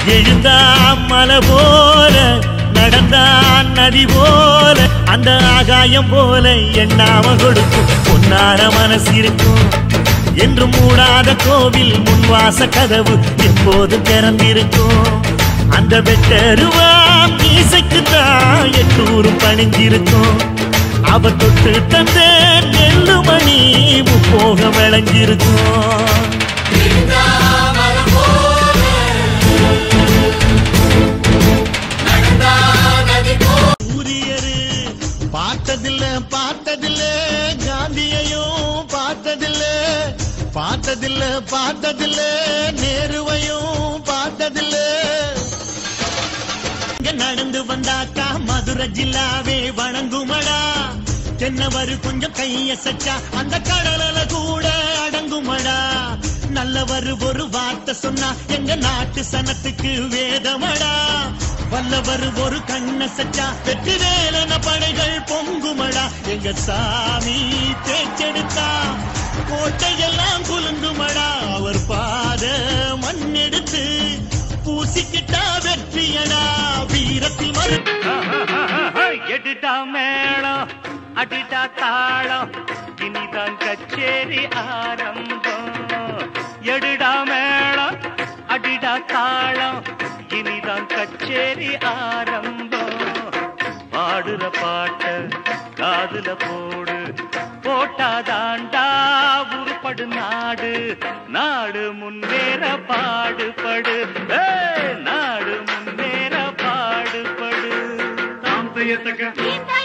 எழுந்தா மலை போல நடந்தான் நதி போல அந்த ஆகாயம் போல எண்ணாம கொடுக்கும் பொன்னார மனசு இருக்கும் என்று மூடாத கோவில் முன்வாச கதவு எப்போது திறந்திருக்கும் அந்த வெட்டருவாம் மீசைக்கு தான் எட்டூரும் பணிஞ்சிருக்கும் அவ தொட்டு தந்த நெல்லு மணி முப்போக விளைஞ்சிருக்கும் சூரியரு பார்த்ததில்ல பார்த்ததில்ல காந்தியையும் பார்த்ததில்ல பார்த்ததில்ல பார்த்ததில்ல நேருவையும் பார்த்ததில்ல இங்க நடந்து வந்தாக்கா மதுரை ஜில்லாவே வணங்குமடா தென்னவரு கொஞ்சம் கைய சச்சா அந்த கடலல கூட அடங்குமடா நல்லவர் ஒரு வார்த்தை சொன்னா எங்க நாட்டு சனத்துக்கு வேதமடா வல்லவர் ஒரு கண்ண சச்சா வெற்றி வேலன படைகள் பொங்குமடா எங்க சாமி தேச்செடுத்தா கோட்டையெல்லாம் குலுங்குமடா அவர் பாத மண்ணெடுத்து பூசிக்கிட்டா வெற்றியடா வீரத்தில் மறு எடுடா மேளம் அடிடா தாளம் இனிதான் கச்சேரி ஆரம்பம் எடுடா மேளம் அடிடா தாளம் இனிதான் கச்சேரி ஆரம்பம் பாடுற பாட்ட காதுல போடு போட்டாதாண்டா உருப்படு நாடு நாடு முன்னேற பாடுபடு ஏய், நாடு முன்னேற பாடுபடு தாம் செய்யத்தக்க இந்த